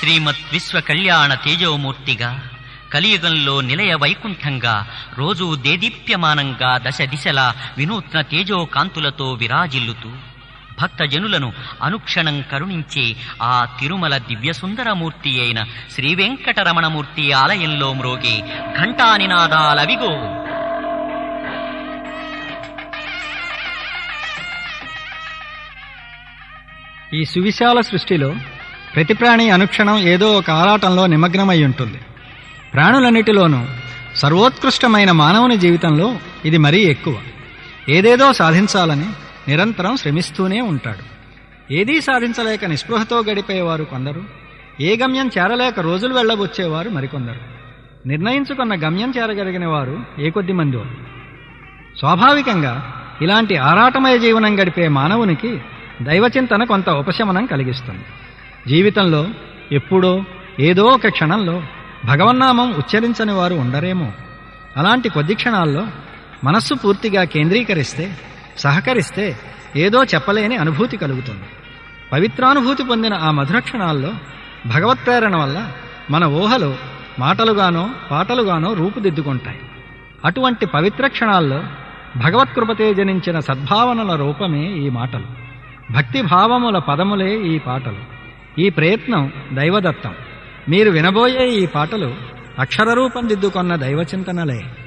శ్రీమద్ విశ్వ కళ్యాణ తేజోమూర్తిగా కలియుగంలో నిలయ వైకుంఠంగా రోజూ దేదీప్యమానంగా దశ దిశలా వినూత్న తేజో కాంతులతో విరాజిల్లుతూ భక్తజనులను అనుక్షణం కరుణించే ఆ తిరుమల దివ్యసుందరమూర్తి అయిన శ్రీ వెంకటరమణమూర్తి ఆలయంలో మ్రోగే ఘంటానినాదాలవిగో ఈ సువిశాల సృష్టిలో ప్రతి ప్రాణి అనుక్షణం ఏదో ఒక ఆరాటంలో నిమగ్నమై ఉంటుంది ప్రాణులన్నిటిలోనూ సర్వోత్కృష్టమైన మానవుని జీవితంలో ఇది మరీ ఎక్కువ ఏదేదో సాధించాలని నిరంతరం శ్రమిస్తూనే ఉంటాడు ఏదీ సాధించలేక నిస్పృహతో గడిపేవారు కొందరు ఏ గమ్యం చేరలేక రోజులు వెళ్ళబుచ్చేవారు మరికొందరు నిర్ణయించుకున్న గమ్యం చేరగలిగిన వారు ఏ కొద్ది మందో స్వాభావికంగా ఇలాంటి ఆరాటమయ జీవనం గడిపే మానవునికి దైవచింతన కొంత ఉపశమనం కలిగిస్తుంది జీవితంలో ఎప్పుడో ఏదో ఒక క్షణంలో భగవన్నామం ఉచ్చరించని వారు ఉండరేమో అలాంటి కొద్ది క్షణాల్లో మనస్సు పూర్తిగా కేంద్రీకరిస్తే సహకరిస్తే ఏదో చెప్పలేని అనుభూతి కలుగుతుంది పవిత్రానుభూతి పొందిన ఆ మధుర క్షణాల్లో భగవత్ప్రేరణ వల్ల మన ఊహలు మాటలుగానో పాటలుగానో రూపుదిద్దుకుంటాయి అటువంటి పవిత్ర క్షణాల్లో భగవత్కృపతే జనించిన సద్భావనల రూపమే ఈ మాటలు భక్తి భావముల పదములే ఈ పాటలు ఈ ప్రయత్నం దైవదత్తం మీరు వినబోయే ఈ పాటలు అక్షరరూపం దిద్దుకొన్న దైవచింతనలే